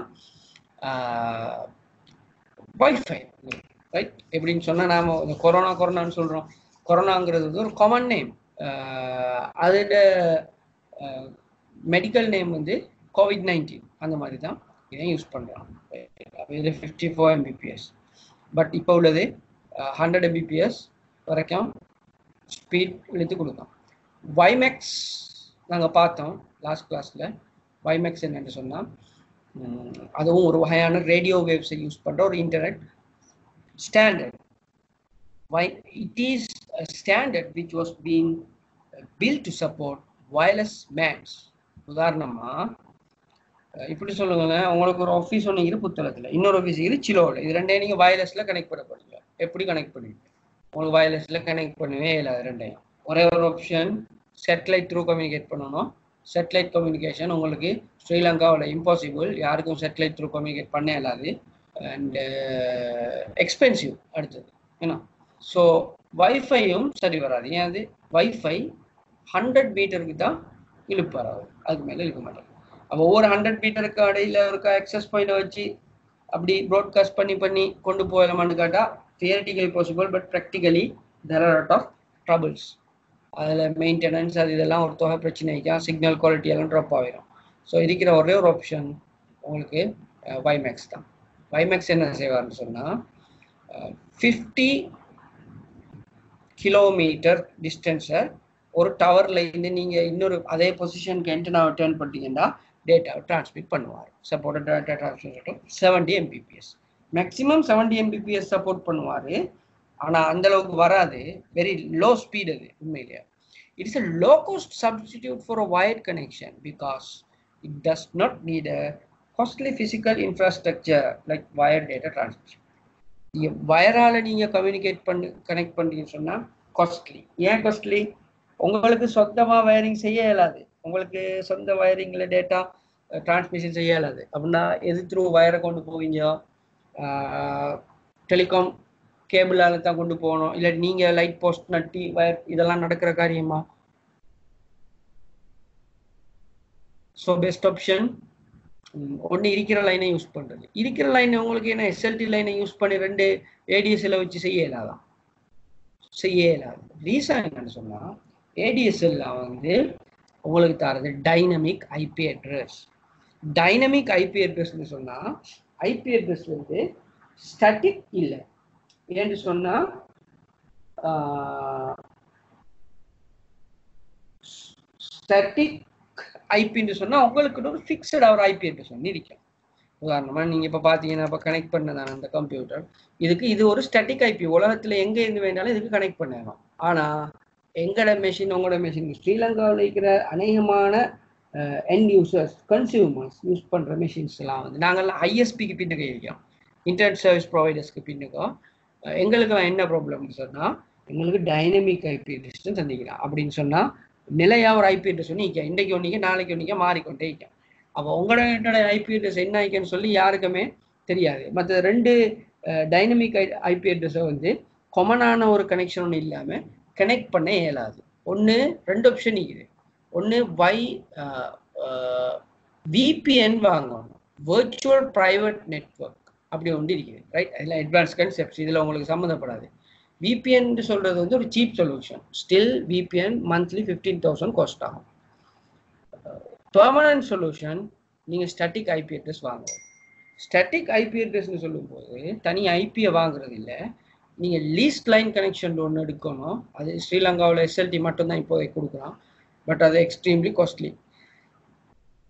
வைஃபை ரைட் எப்படின்னு சொன்னால் நாம் இந்த கொரோனா கொரோனான்னு சொல்கிறோம் கொரோனாங்கிறது வந்து ஒரு காமன் நேம் அதோட மெடிக்கல் நேம் வந்து கோவிட் நைன்டீன் அந்த மாதிரி தான் இதை யூஸ் பண்ணுறோம் இதில் ஃபிஃப்டி ஃபோர் எம்பிபிஎஸ் பட் இப்போ உள்ளது ஹண்ட்ரட் எம்பிபிஎஸ் வரைக்கும் ஸ்பீட் இழுத்து கொடுக்கும் வைமேக்ஸ் நாங்கள் பார்த்தோம் லாஸ்ட் கிளாஸில் வைமேக்ஸ் என்னென்னு சொன்னால் அதுவும் ஒரு வகையான ரேடியோ வேவ்ஸை யூஸ் பண்ணுற ஒரு internet standard why it is a standard which was being uh, built to support wireless MANs உதாரணமா அஹ் இப்படி சொல்லுங்களேன் உங்களுக்கு ஒரு ஆஃபீஸ் ஒன்று இரு புத்தகத்தில் இன்னொரு ஆஃபீஸ் இரு சிலோவில் இது ரெண்டையும் நீங்கள் வயர்லெஸில் கனெக்ட் பண்ண போறீங்க எப்படி கனெக்ட் பண்ணுவீங்க உங்களுக்கு வயர்லெஸில் கனெக்ட் பண்ணவே இல்லை அது ரெண்டையும் ஒரே ஒரு ஆப்ஷன் சேட்டலைட் த்ரூ கம்யூனிகேட் பண்ணணும் சேட்டலைட் கம்யூனிகேஷன் உங்களுக்கு ஸ்ரீலங்காவில் இம்பாசிபிள் யாருக்கும் சேட்டலைட் த்ரூ கம்யூனிகேட் பண்ண இயலாது அண்ட் எக்ஸ்பென்சிவ் அடுத்தது ஏன்னா ஸோ வைஃபையும் சரி வராது ஏன் அது வைஃபை ஹண்ட்ரட் மீட்டருக்கு தான் இழுப்பு வராது அதுக்கு மேலே இழுக்க மாட்டாங்க அப்போ ஒவ்வொரு ஹண்ட்ரட் மீட்டருக்கு இடையில இருக்க அக்சஸ் பாயிண்டை வச்சு அப்படி ப்ராட்காஸ்ட் பண்ணி பண்ணி கொண்டு போகலாமான்னு கேட்டால் theoretically possible but practically there are at of troubles அதில் மெயின்டெனன்ஸ் அது இதெல்லாம் ஒரு தொகை பிரச்சனைக்கா சிக்னல் குவாலிட்டி எல்லாம் ட்ராப் ஆகிடும் ஸோ இருக்கிற ஒரே ஒரு ஆப்ஷன் உங்களுக்கு வைமேக்ஸ் தான் வைமேக்ஸ் என்ன செய்வார்னு சொன்னால் ஃபிஃப்டி கிலோமீட்டர் டிஸ்டன்ஸை ஒரு டவர்ல இருந்து நீங்க இன்னொரு அதே பொசிஷனுக்கு என்டனாவை டேர்ன் பண்ணிட்டீங்கன்னா டேட்டாவை டிரான்ஸ்மிட் பண்ணுவார் support data transmit seventy MBPS maximum seventy MBPS support பண்ணுவார் ஆனால் அந்த அளவுக்கு வராது வெரி லோ ஸ்பீட் அது உண்மையிலேயே it is a low cost substitute for a wired connection because it does not need a costly physical infrastructure like wire data transmission நீங்கள் வயரால் நீங்கள் கம்யூனிகேட் பண்ணி கனெக்ட் பண்ணுறீங்கன்னு சொன்னால் காஸ்ட்லி ஏன் காஸ்ட்லி உங்களுக்கு சொந்தமாக வயரிங் செய்ய இயலாது உங்களுக்கு சொந்த வயரிங்கில் டேட்டா டிரான்ஸ்மிஷன் செய்ய இயலாது அப்படின்னா எது த்ரூ வயரை கொண்டு போவீங்க டெலிகாம் கேபிளால் தான் கொண்டு போகணும் இல்லை நீங்கள் லைட் போஸ்ட் நட்டி வயர் இதெல்லாம் நடக்கிற காரியமா ஸோ பெஸ்ட் ஆப்ஷன் ஒன்று இருக்கிற லைனை யூஸ் பண்ணுறது இருக்கிற லைனை உங்களுக்கு என்ன எஸ்எல்டி லைனை யூஸ் பண்ணி ரெண்டு ஏடிஎஸ்எல்ல வச்சு செய்ய இயலாதான் செய்ய இயலாது ரீசன் என்னன்னு சொன்னால் ஏடிஎஸ்எல்ல வந்து உங்களுக்கு தரது dynamic IP address dynamic IP அட்ரஸ்னு சொன்னால் ஐபி அட்ரஸ் வந்து ஸ்டாட்டிக் இல்லை ஏன்னு சொன்னால் ஸ்டாட்டிக் ஐபின்னு சொன்னால் உங்களுக்கு ஒரு ஃபிக்ஸட் அவர் ஐபி அட்ரஸ் ஒன்று இருக்கும் உதாரணமாக நீங்கள் இப்போ பார்த்தீங்கன்னா இப்போ கனெக்ட் பண்ணதான அந்த கம்ப்யூட்டர் இதுக்கு இது ஒரு ஸ்டாட்டிக் ஐபி உலகத்தில் எங்கே இருந்து வேணாலும் இதுக்கு கனெக்ட் பண்ணலாம் ஆனால் எங்களோட மெஷின் உங்களோட மெஷின் ஸ்ரீலங்காவில் இருக்கிற அநேகமான என் யூசர்ஸ் கன்சியூமர்ஸ் யூஸ் பண்ணுற மெஷின்ஸ்லாம் வந்து நாங்கள்லாம் ஐஎஸ்பிக்கு பின்னுக்கு இருக்கோம் இன்டர்நெட் சர்வீஸ் ப்ரொவைடர்ஸ்க்கு பின்னுக்கும் எங்களுக்கெல்லாம் என்ன ப்ராப்ளம்னு சொன்னால் எங்களுக்கு டைனமிக் ஐபி அட்ரஸ் சந்திக்கலாம் அப்படின்னு சொன்னால் நிலையாக ஒரு ஐபி அட்ரஸ் ஒன்று நிற்கும் இன்றைக்கு ஒன்றிக்க நாளைக்கு ஒன்றிக்க மாறிக்கொண்டே இருக்கும் அப்போ உங்களோட ஐபி அட்ரஸ் என்ன ஆயிக்கன்னு சொல்லி யாருக்குமே தெரியாது மற்ற ரெண்டு டைனமிக் ஐபி அட்ரஸை வந்து கொமனான ஒரு கனெக்ஷன் ஒன்று இல்லாமல் கனெக்ட் பண்ண இயலாது ஒன்று ரெண்டு ஆப்ஷன் இருக்குது ஒன்று வை விபிஎன் வாங்கணும் வேர்ச்சுவல் ப்ரைவேட் நெட்ஒர்க் அப்படி ஒன்று இருக்குது ரைட் அதில் அட்வான்ஸ் கன்செப்ட்ஸ் இதில் உங்களுக்கு சம்மந்தப்படாது விபிஎன் சொல்கிறது வந்து ஒரு cheap solution still VPN monthly fifteen thousand cost ஆகும் பெர்மனன்ட் சொல்யூஷன் நீங்கள் ஸ்டாட்டிக் ஐபி அட்ரஸ் வாங்குவோம் ஸ்டாட்டிக் ஐபி அட்ரஸ்னு சொல்லும்போது தனி ஐபியை வாங்குறது இல்லை நீங்கள் லீஸ்ட் லைன் கனெக்ஷன் ஒன்று எடுக்கணும் அது ஸ்ரீலங்காவில் எஸ்எல்டி மட்டும்தான் இப்போதைக்கு கொடுக்குறான் பட் அது எக்ஸ்ட்ரீம்லி காஸ்ட்லி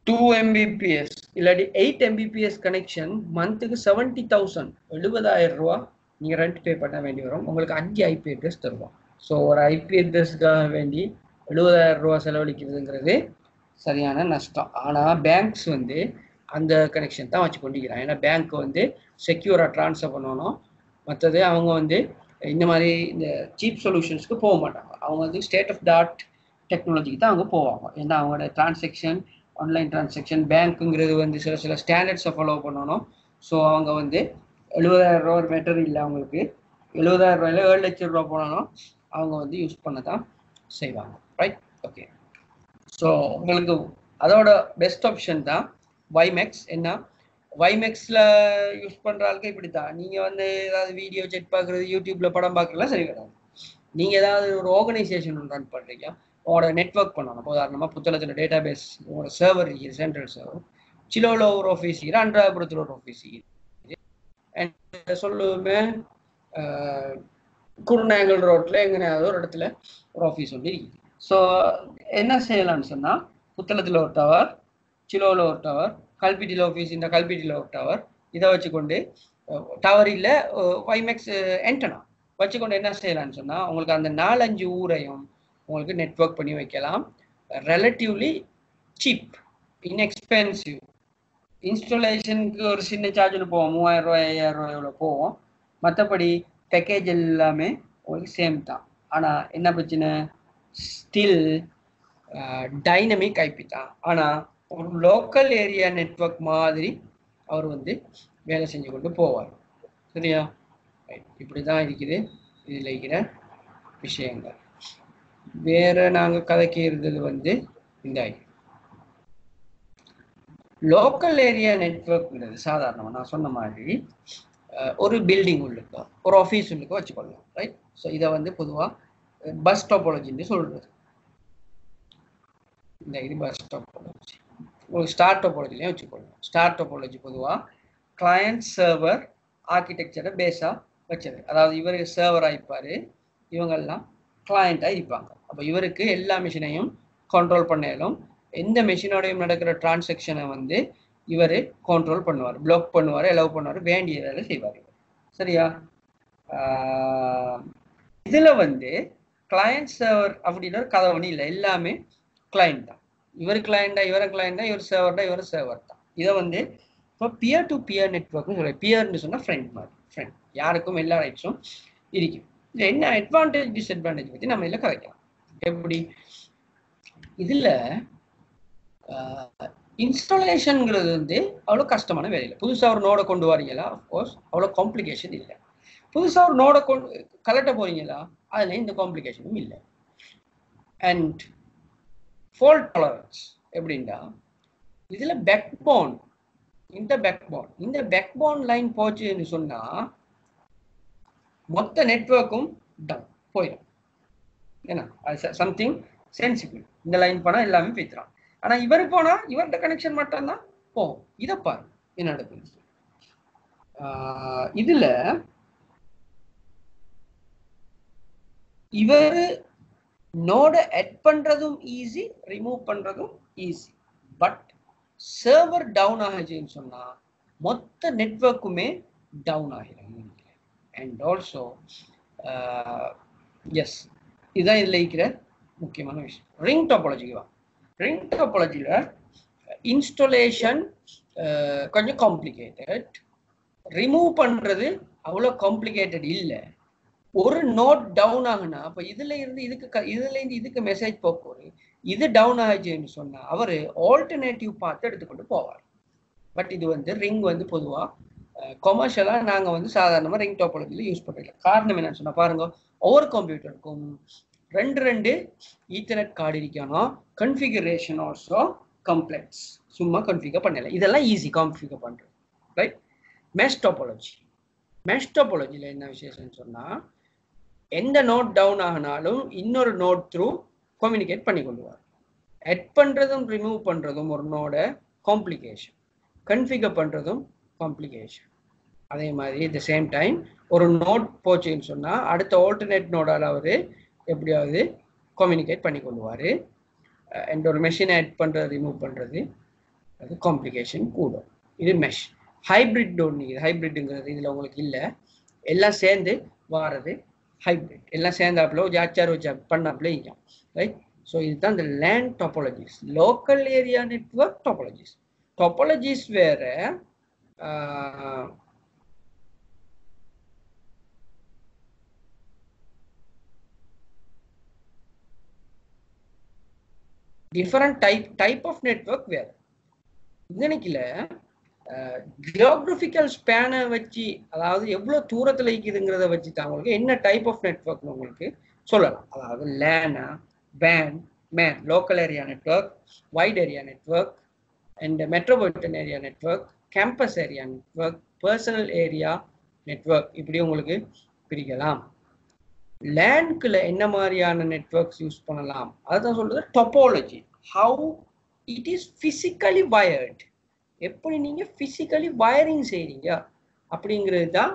டூ எம்பிபிஎஸ் இல்லாட்டி எயிட் எம்பிபிஎஸ் கனெக்ஷன் மந்த்துக்கு செவன்டி தௌசண்ட் எழுபதாயிரம் ரூபா நீங்கள் ரெண்ட் பே பண்ண வேண்டி வரும் உங்களுக்கு அஞ்சு ஐபி அட்ரஸ் தருவோம் ஸோ ஒரு ஐபி அட்ரஸ்க்காக வேண்டி எழுபதாயிரம் ரூபா செலவழிக்கிறதுங்கிறது சரியான நஷ்டம் ஆனால் பேங்க்ஸ் வந்து அந்த கனெக்ஷன் தான் வச்சு கொண்டிருக்கிறாங்க ஏன்னா பேங்க் வந்து செக்யூராக ட்ரான்ஸ்ஃபர் பண்ணணும் மற்றது அவங்க வந்து இந்த மாதிரி இந்த சீப் சொல்யூஷன்ஸ்க்கு போக மாட்டாங்க அவங்க வந்து ஸ்டேட் ஆஃப் த ஆர்ட் டெக்னாலஜிக்கு தான் அவங்க போவாங்க ஏன்னா அவங்களோட டிரான்சாக்ஷன் ஆன்லைன் டிரான்சாக்ஷன் பேங்க்குங்கிறது வந்து சில சில ஸ்டாண்டர்ட்ஸை ஃபாலோ பண்ணணும் ஸோ அவங்க வந்து எழுபதாயிரம் ரூபா ஒரு மெட்டர் இல்லை அவங்களுக்கு எழுபதாயிரம் ரூபாயில ஏழு லட்சம் ரூபா போனாலும் அவங்க வந்து யூஸ் பண்ண தான் செய்வாங்க ரைட் ஓகே ஸோ உங்களுக்கு அதோட பெஸ்ட் ஆப்ஷன் தான் வைமெக்ஸ் என்ன வைமெக்ஸில் யூஸ் பண்ணுற ஆளுக்கு இப்படி தான் நீங்கள் வந்து ஏதாவது வீடியோ செக் பார்க்குறது யூடியூப்பில் படம் பார்க்குறதுலாம் சரி கிடையாது நீங்கள் ஏதாவது ஒரு ஆர்கனைசேஷன் ரன் பண்ணுறீங்க உங்களோட நெட்ஒர்க் பண்ணணும் இப்போ உதாரணமாக புத்தகத்தில் டேட்டா பேஸ் உங்களோட சர்வர் இருக்குது சென்ட்ரல் சர்வர் சிலோவில் ஒரு ஆஃபீஸ் இருக்குது அன்றாபுரத்தில் ஒரு ஆஃபீஸ் இருக்குது அண்ட் சொல்லுமே குருநாயங்கல் ரோட்டில் எங்கேயாவது ஒரு இடத்துல ஒரு ஆஃபீஸ் ஒன்று இருக்குது ஸோ என்ன செய்யலாம்னு சொன்னால் புத்தளத்தில் ஒரு டவர் சிலோவில் ஒரு டவர் கல்பிட்டியில் ஆஃபீஸ் இந்த கல்பிட்டியில் ஒரு டவர் இதை வச்சுக்கொண்டு டவர் இல்லை வைமெக்ஸ் என்டனா வச்சுக்கொண்டு என்ன செய்யலாம்னு சொன்னால் உங்களுக்கு அந்த நாலஞ்சு ஊரையும் உங்களுக்கு நெட்ஒர்க் பண்ணி வைக்கலாம் ரெலட்டிவ்லி சீப் இன்எக்ஸ்பென்சிவ் இன்ஸ்டாலேஷனுக்கு ஒரு சின்ன சார்ஜில் போவோம் மூவாயிரம் ரூபாய் ஐயாயிரம் ரூபாய் இவ்வளோ போவோம் மற்றபடி பேக்கேஜ் எல்லாமே உங்களுக்கு சேம் தான் ஆனால் என்ன பிரச்சனை ஸ்டில் டைனமிக் ஐபி தான் ஆனால் ஒரு லோக்கல் ஏரியா நெட்ஒர்க் மாதிரி அவர் வந்து வேலை செஞ்சு கொண்டு போவார் சரியா இப்படி தான் இருக்குது இதில் இருக்கிற விஷயங்கள் வேற நாங்கள் கதைக்கு இருந்தது வந்து இந்த லோக்கல் ஏரியா நெட்ஒர்க்ங்கிறது சாதாரணமாக நான் சொன்ன மாதிரி ஒரு பில்டிங் உள்ளுக்கோ ஒரு ஆஃபீஸ் உள்ளுக்கோ வச்சுக்கொள்ளலாம் ரைட் ஸோ இதை வந்து பொதுவாக பஸ் டாப்பாலஜின்னு சொல்கிறது இந்த இது பஸ் டாப்பாலஜி உங்களுக்கு ஸ்டார் டாப்பாலஜிலையும் வச்சுக்கொள்ளலாம் ஸ்டார் டாப்பாலஜி பொதுவாக கிளையண்ட் சர்வர் ஆர்கிடெக்சரை பேஸாக வச்சது அதாவது இவர் சர்வர் ஆகிப்பார் இவங்கெல்லாம் கிளையண்ட்டாக இருப்பாங்க அப்போ இவருக்கு எல்லா மிஷினையும் கண்ட்ரோல் பண்ணாலும் எந்த மிஷினோடையும் நடக்கிற டிரான்சாக்ஷனை வந்து இவர் கண்ட்ரோல் பண்ணுவார் பிளாக் பண்ணுவார் எலவ் பண்ணுவார் வேண்டிய வேலை செய்வார் இவர் சரியா இதில் வந்து கிளையண்ட் சர்வர் அப்படின்னு ஒரு கதவணி இல்லை எல்லாமே கிளைண்ட் தான் இவர் கிளையண்டா இவர கிளையண்டா இவர் சர்வர்டா இவர் சர்வர் தான் இதை வந்து இப்போ பியர் டு பியர் நெட்ஒர்க்னு சொல்லுவேன் பியர்னு சொன்னால் ஃப்ரெண்ட் மாதிரி ஃப்ரெண்ட் யாருக்கும் எல்லா ரைட்ஸும் இருக்கும் இது என்ன அட்வான்டேஜ் டிஸ்அட்வான்டேஜ் பற்றி நம்ம இதில் கதைக்கலாம் எப்படி இதில் இன்ஸ்டாலேஷனுங்கிறது வந்து அவ்வளோ கஷ்டமான வேலை இல்லை புதுசாக ஒரு நோடை கொண்டு வரீங்களா அஃப்கோர்ஸ் அவ்வளோ காம்ப்ளிகேஷன் இல்லை புதுசாக ஒரு நோடை கொண்டு கலட்ட போறீங்களா அதில் இந்த காம்ப்ளிகேஷனும் இல்லை அண்ட் ஃபோல்ட் டாலரன்ஸ் எப்படின்னா இதில் பேக்போன் இந்த பேக்போன் இந்த பேக்போன் லைன் போச்சுன்னு சொன்னால் மொத்த நெட்ஒர்க்கும் டவுன் போயிடும் ஏன்னா அது சம்திங் சென்சிபிள் இந்த லைன் போனால் எல்லாமே பேசுகிறான் ஆனால் இவர் போனால் இவர்கிட்ட கனெக்ஷன் மட்டும்தான் போகும் இதை பாரு என்ன நடக்குது இதில் இவர் நோட அட் பண்றதும் ஈஸி ரிமூவ் பண்றதும் ஈஸி பட் சர்வர் டவுன் ஆகுச்சுன்னு சொன்னா மொத்த நெட்ஒர்க்குமே டவுன் ஆகிடும் அண்ட் ஆல்சோ எஸ் இதுதான் இதில் இருக்கிற முக்கியமான விஷயம் ரிங் டாபாலஜிக்கு வா ரிங் டாபாலஜியில் இன்ஸ்டாலேஷன் கொஞ்சம் காம்ப்ளிகேட்டட் ரிமூவ் பண்ணுறது அவ்வளோ காம்ப்ளிகேட்டட் இல்லை ஒரு நோட் டவுன் ஆகுனா அப்போ இதுல இருந்து இதுக்கு இதுல இருந்து இதுக்கு மெசேஜ் போக்குவரு இது டவுன் ஆச்சுன்னு சொன்னா அவரு ஆல்டர்னேட்டிவ் பார்த்து எடுத்துக்கொண்டு போவார் பட் இது வந்து ரிங் வந்து பொதுவா கொமர்ஷியலா நாங்க வந்து சாதாரணமா ரிங் டாப்பாலஜில யூஸ் பண்றோம் காரணம் என்னன்னு சொன்னா பாருங்க ஒவ்வொரு கம்ப்யூட்டருக்கும் ரெண்டு ரெண்டு ஈத்தர்நெட் கார்டு இருக்கணும் கன்ஃபிகரேஷன் ஆல்சோ கம்ப்ளெக்ஸ் சும்மா கன்ஃபிகர் பண்ணல இதெல்லாம் ஈஸி கான்ஃபிகர் பண்றது ரைட் மெஷ் டாப்பாலஜி மெஷ் டாப்பாலஜியில் என்ன விசேஷம்னு சொன்னால் எந்த நோட் டவுன் ஆகினாலும் இன்னொரு நோட் த்ரூ கம்யூனிகேட் பண்ணி கொள்வார் எட் பண்ணுறதும் ரிமூவ் பண்ணுறதும் ஒரு நோட காம்ப்ளிகேஷன் கன்ஃபிகர் பண்ணுறதும் காம்ப்ளிகேஷன் அதே மாதிரி த சேம் டைம் ஒரு நோட் போச்சுன்னு சொன்னால் அடுத்த ஆல்டர்னேட் நோடால் அவர் எப்படியாவது கம்யூனிகேட் பண்ணி கொள்வார் அண்ட் ஒரு மெஷினை ஆட் பண்ணுறது ரிமூவ் பண்ணுறது அது காம்ப்ளிகேஷன் கூடும் இது மெஷ் ஹைபிரிட் ஒன்று ஹைபிரிட்டுங்கிறது இதில் உங்களுக்கு இல்லை எல்லாம் சேர்ந்து வாரது ஹைபிரிட் எல்லாம் சேர்ந்தாப்புல ஒரு அச்சார் வச்சா பண்ணாப்புல இங்கே ரைட் ஸோ இதுதான் இந்த LAN topologies local area network topologies topologies வேற different type type of network வேற இங்கனைக்குல ஜியோகிராபிக்கல் ஸ்பேனை வச்சு அதாவது எவ்வளோ தூரத்தில் இருக்குதுங்கிறத வச்சு தான் உங்களுக்கு என்ன டைப் ஆஃப் நெட்ஒர்க்னு உங்களுக்கு சொல்லலாம் அதாவது லேனா PAN MAN local area network wide area network and metropolitan area network campus area network personal area network இப்படி உங்களுக்கு பிரிக்கலாம் லேண்ட்குள்ள என்ன மாதிரியான நெட்ஒர்க்ஸ் யூஸ் பண்ணலாம் அதுதான் சொல்றது topology how it is physically wired எப்படி நீங்க பிசிக்கலி வயரிங் செய்றீங்க அப்படிங்கிறது தான்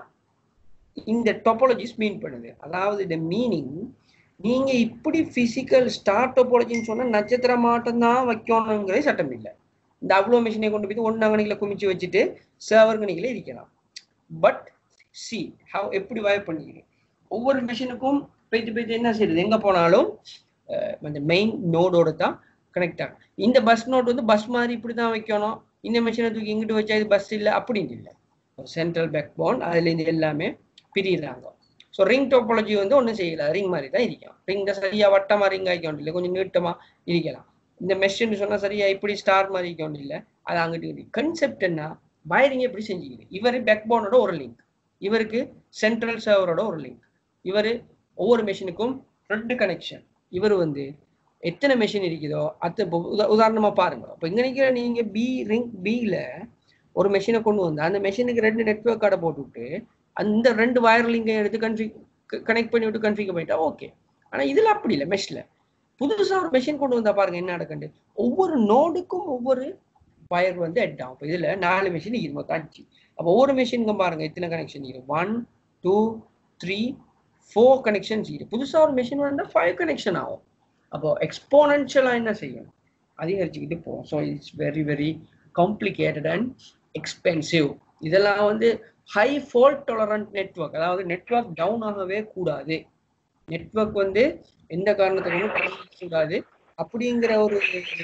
இந்த டொப்பாலஜிஸ் மீன் பண்ணுது அதாவது இந்த மீனிங் நீங்க இப்படி பிசிக்கல் ஸ்டார் டொப்பாலஜின்னு சொன்னா நட்சத்திர மாட்டம் தான் வைக்கணுங்கிறது சட்டம் இல்லை இந்த அவ்வளோ மிஷினை கொண்டு போய் ஒன்று அங்கனிகளை குமிச்சு வச்சுட்டு சர்வர் கணிகளை இருக்கலாம் பட் சி ஹவ் எப்படி வயர் பண்ணிக்கிறீங்க ஒவ்வொரு மிஷினுக்கும் போயிட்டு போயிட்டு என்ன செய்யுது எங்க போனாலும் அந்த மெயின் நோடோட தான் கனெக்ட் ஆகும் இந்த பஸ் நோட் வந்து பஸ் மாதிரி இப்படி தான் வைக்கணும் இந்த மிஷினை தூக்கி இங்கிட்டு வச்சா இது பஸ் இல்லை அப்படின்னு இல்லை சென்ட்ரல் பேக் போன் அதுல இருந்து எல்லாமே பிரிகிறாங்க ஸோ ரிங் டோபாலஜி வந்து ஒன்றும் செய்யல ரிங் மாதிரி தான் இருக்கும் ரிங் சரியா வட்டமா ரிங் ஆகிக்கொண்டு இல்லை கொஞ்சம் நீட்டமா இருக்கலாம் இந்த மெஷின் சொன்னா சரியா இப்படி ஸ்டார் மாதிரி இருக்கொண்டு இல்லை அது அங்கிட்டு கன்செப்ட் என்ன வயரிங் எப்படி செஞ்சுக்குது இவர் பேக் போனோட ஒரு லிங்க் இவருக்கு சென்ட்ரல் சர்வரோட ஒரு லிங்க் இவர் ஒவ்வொரு மெஷினுக்கும் ரெண்டு கனெக்ஷன் இவர் வந்து எத்தனை மெஷின் இருக்குதோ அது உதாரணமா பாருங்க இப்போ இங்க நிற்கிற நீங்க பி ரிங் பியில் ஒரு மெஷினை கொண்டு வந்து அந்த மெஷினுக்கு ரெண்டு நெட்ஒர்க் கார்டை போட்டுவிட்டு அந்த ரெண்டு வயர் லிங்கை எடுத்து கன்ஃபிக் கனெக்ட் பண்ணி விட்டு கன்ஃபிக் பண்ணிட்டா ஓகே ஆனா இதுல அப்படி இல்லை மெஷ்ல புதுசா ஒரு மெஷின் கொண்டு வந்தா பாருங்க என்ன நடக்கண்டு ஒவ்வொரு நோடுக்கும் ஒவ்வொரு வயர் வந்து ஹெட் ஆகும் இப்போ இதுல நாலு மிஷின் இருக்குது மொத்தம் அஞ்சு அப்போ ஒவ்வொரு மிஷினுக்கும் பாருங்க எத்தனை கனெக்ஷன் இருக்குது one two three four connections இருக்குது புதுசாக ஒரு மிஷின் வந்தால் ஃபைவ் கனெக்ஷன் ஆகும் அப்போ எக்ஸ்போனன்ஷியலாக என்ன செய்யும் அதிகரிச்சுக்கிட்டு போகும் so it's very very complicated and expensive இதெல்லாம் வந்து ஹை ஃபால்ட் டாலரண்ட் நெட்ஒர்க் அதாவது நெட்ஒர்க் டவுன் ஆகவே கூடாது நெட்ஒர்க் வந்து எந்த காரணத்துக்கும் கூடாது அப்படிங்கிற ஒரு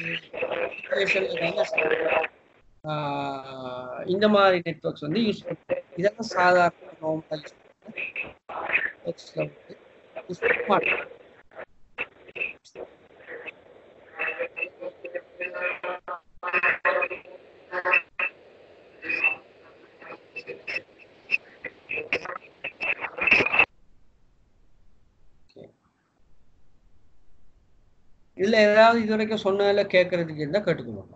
இந்த மாதிரி நெட்ஒர்க்ஸ் வந்து யூஸ் பண்ணுறோம் இதெல்லாம் சாதாரண நார்மல் யூஸ் பண்ண மாட்டோம் இதுல ஏதாவது இது வரைக்கும் சொன்னதில் கேட்கறதுக்கு இருந்தால் கேட்டுக்கணும்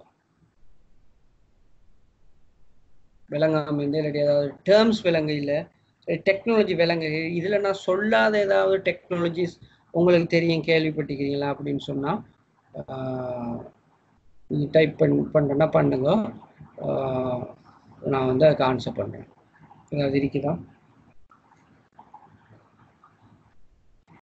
விளங்காம இருந்தால் இல்லாட்டி ஏதாவது டேர்ம்ஸ் விளங்க இல்லை டெக்னாலஜி விளங்க இதில் நான் சொல்லாத ஏதாவது டெக்னாலஜிஸ் உங்களுக்கு தெரியும் கேள்விப்பட்டிருக்கிறீங்களா அப்படின்னு சொன்னால் நீங்கள் டைப் பண் பண்ணுறேன்னா பண்ணுங்க நான் வந்து அதுக்கு ஆன்சர் பண்ணுறேன் ஏதாவது இருக்குதா